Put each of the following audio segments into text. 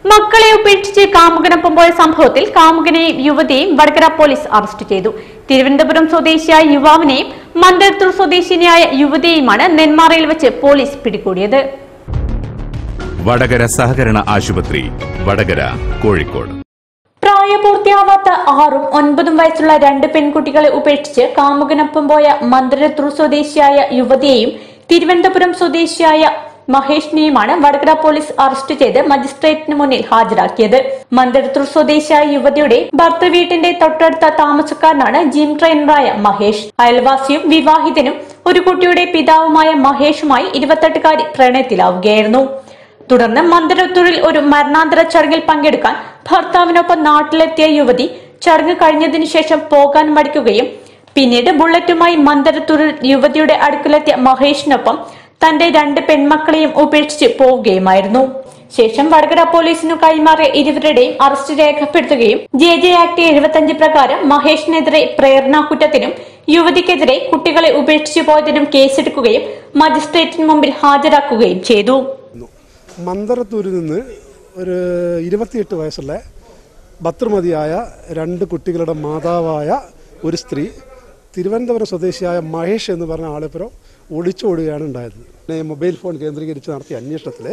മക്കളെ ഉപേക്ഷിച്ച് കാമുകനൊപ്പം പോയ സംഭവത്തിൽ കാമുകനെയും യുവതിയെയും വടകര പോലീസ് അറസ്റ്റ് ചെയ്തു തിരുവനന്തപുരം സ്വദേശിയായ യുവാവിനെയും മന്ദരത്തൂർ സ്വദേശിനിയായ യുവതിയെയുമാണ് നെന്മാറയിൽ വെച്ച് പോലീസ് പിടികൂടിയത് വടകര സഹകരണ ആശുപത്രി വടകര കോഴിക്കോട് പ്രായപൂർത്തിയാവാത്ത ആറും ഒൻപതും വയസ്സുള്ള രണ്ട് പെൺകുട്ടികളെ ഉപേക്ഷിച്ച് കാമുകനൊപ്പം പോയ മന്ദരത്തൂർ സ്വദേശിയായ യുവതിയെയും തിരുവനന്തപുരം സ്വദേശിയായ മഹേഷിനെയുമാണ് വടകര പോലീസ് അറസ്റ്റ് ചെയ്ത് മജിസ്ട്രേറ്റിന് മുന്നിൽ ഹാജരാക്കിയത് മന്ദരത്തൂർ സ്വദേശിയായ യുവതിയുടെ ഭർത്തൃ വീട്ടിന്റെ തൊട്ടടുത്ത താമസക്കാരനാണ് ജിം ട്രെയിനറായ മഹേഷ് അയൽവാസിയും വിവാഹിതനും ഒരു കുട്ടിയുടെ പിതാവുമായ മഹേഷുമായി ഇരുപത്തെട്ടുകാരി പ്രണയത്തിലാവുകയായിരുന്നു തുടർന്ന് മന്ദരത്തൂരിൽ ഒരു മരണാന്തര ചടങ്ങിൽ പങ്കെടുക്കാൻ ഭർത്താവിനൊപ്പം നാട്ടിലെത്തിയ യുവതി ചടങ്ങ് കഴിഞ്ഞതിനു ശേഷം പോകാൻ മടിക്കുകയും പിന്നീട് ബുള്ളറ്റുമായി മന്ദരത്തൂരിൽ യുവതിയുടെ അടുക്കലെത്തിയ മഹേഷിനൊപ്പം തന്റെ രണ്ട് പെൺമക്കളെയും ഉപേക്ഷിച്ച് പോവുകയുമായിരുന്നു ശേഷം വടകര പോലീസിനു കൈമാറിയ ഇരുവരുടെയും അറസ്റ്റ് രേഖപ്പെടുത്തുകയും ജെ ജെ ആക്ട് എഴുപത്തിയഞ്ച് പ്രകാരം മഹേഷിനെതിരെ പ്രേരണാ കുറ്റത്തിനും യുവതിക്കെതിരെ കുട്ടികളെ ഉപേക്ഷിച്ചു പോയതിനും കേസെടുക്കുകയും മജിസ്ട്രേറ്റിന് മുമ്പിൽ ഹാജരാക്കുകയും ചെയ്തു മന്ദരത്തൂരിൽ നിന്ന് ഒരു ഇരുപത്തിയെട്ട് വയസ്സുള്ള ഭർത്തൃമതിയായ രണ്ട് കുട്ടികളുടെ മാതാവായ ഒരു സ്ത്രീ തിരുവനന്തപുരം സ്വദേശിയായ മഹേഷ് എന്ന് പറഞ്ഞ ആളിപ്പുറം ഒളിച്ചോടുകയാണ് ഉണ്ടായത് പിന്നെ മൊബൈൽ ഫോൺ കേന്ദ്രീകരിച്ച് നടത്തിയ അന്വേഷണത്തിൽ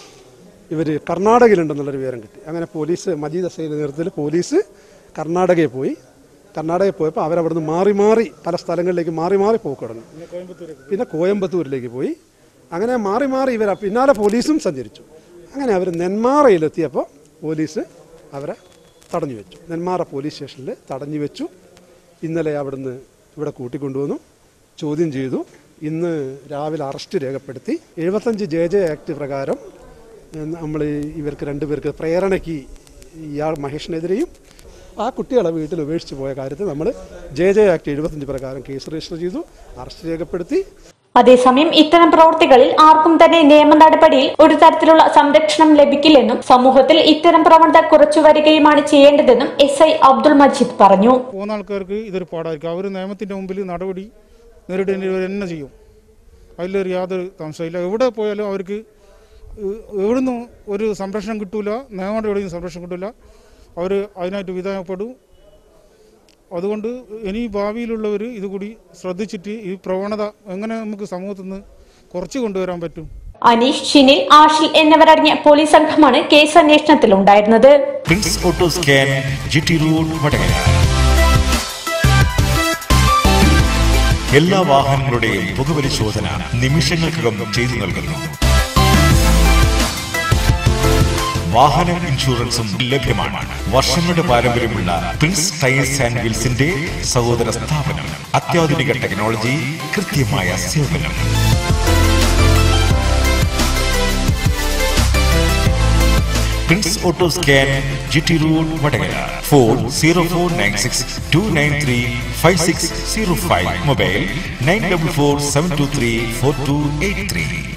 ഇവർ കർണാടകയിലുണ്ടെന്നുള്ളൊരു വിവരം കിട്ടി അങ്ങനെ പോലീസ് മജീദ് അസൈൻ്റെ നേതൃത്വത്തിൽ പോലീസ് കർണാടകയിൽ പോയി കർണാടകയിൽ പോയപ്പോൾ അവരവിടുന്ന് മാറി മാറി പല സ്ഥലങ്ങളിലേക്ക് മാറി മാറി പോക്ക് തുടങ്ങി പിന്നെ കോയമ്പത്തൂരിലേക്ക് പോയി അങ്ങനെ മാറി മാറി ഇവർ പിന്നാലെ പോലീസും സഞ്ചരിച്ചു അങ്ങനെ അവർ നെന്മാറയിലെത്തിയപ്പോൾ പോലീസ് അവരെ തടഞ്ഞു വെച്ചു നെന്മാറ പോലീസ് സ്റ്റേഷനിൽ തടഞ്ഞു വെച്ചു ഇന്നലെ അവിടുന്ന് ഇവിടെ കൂട്ടിക്കൊണ്ടുവന്നു ചോദ്യം ചെയ്തു ഇന്ന് രാവിലെ അറസ്റ്റ് രേഖപ്പെടുത്തി എഴുപത്തഞ്ച് ജെ ജെ ആക്ട് പ്രകാരം നമ്മൾ ഇവർക്ക് രണ്ടുപേർക്ക് പ്രേരണയ്ക്ക് ഇയാൾ മഹേഷിനെതിരെയും ആ കുട്ടികളെ വീട്ടിൽ ഉപേക്ഷിച്ച് പോയ കാര്യത്തിൽ നമ്മൾ ജെ ജെ ആക്ട് എഴുപത്തഞ്ച് പ്രകാരം കേസ് രജിസ്റ്റർ ചെയ്തു അറസ്റ്റ് രേഖപ്പെടുത്തി അതേസമയം ഇത്തരം പ്രവൃത്തികളിൽ ആർക്കും തന്നെ നിയമ നടപടിയിൽ ഒരു തരത്തിലുള്ള സംരക്ഷണം ലഭിക്കില്ലെന്നും സമൂഹത്തിൽ ഇത്തരം പ്രവണത കുറച്ചു വരികയുമാണ് ചെയ്യേണ്ടതെന്നും എസ് ഐ അബ്ദുൾ മജീദ് പറഞ്ഞു പോകുന്ന ആൾക്കാർക്ക് ഇതൊരു പാടായിരിക്കും അവർ നിയമത്തിൻ്റെ മുമ്പിൽ നടപടി നേരിടേണ്ടി തന്നെ ചെയ്യും അതിലൊരു യാതൊരു സംശയമില്ല എവിടെ പോയാലും അവർക്ക് എവിടുന്നും ഒരു സംരക്ഷണം കിട്ടൂല നിയമ നടപടിയും സംരക്ഷണം കിട്ടൂല അവർ അതിനായിട്ട് വിധേയപ്പെടും അതുകൊണ്ട് ഇനി ഭാവിയിലുള്ളവർ ഇതുകൂടി ശ്രദ്ധിച്ചിട്ട് ഈ പ്രവണത എങ്ങനെ നമുക്ക് സമൂഹത്തിൽ നിന്ന് കുറച്ച് കൊണ്ടുവരാൻ പറ്റും അനീഷ് ഷിനിൽ ആഷിൽ എന്നിവരടങ്ങിയ പോലീസ് സംഘമാണ് കേസ് അന്വേഷണത്തിലുണ്ടായിരുന്നത് Prince Auto Scan G T road Vadakara എല്ലാ വാഹനങ്ങളുടെയും പുകപരിശോധന നിമിഷങ്ങൾക്കകം ചെയ്തു നൽകുന്നു വാഹന ഇൻഷുറൻസും ലഭ്യമാണ് വർഷങ്ങളുടെ പാരമ്പര്യമുള്ള പ്രിൻസ് ടയേഴ്സ് ആൻഡ് വീൽസിന്റെ സഹോദര സ്ഥാപനം അത്യാധുനിക ടെക്നോളജി കൃത്യമായ സേവനം Prince Auto Scan G T road Vadakara phone zero four nine six two nine three five six zero five mobile nine double four seven two three four two eight three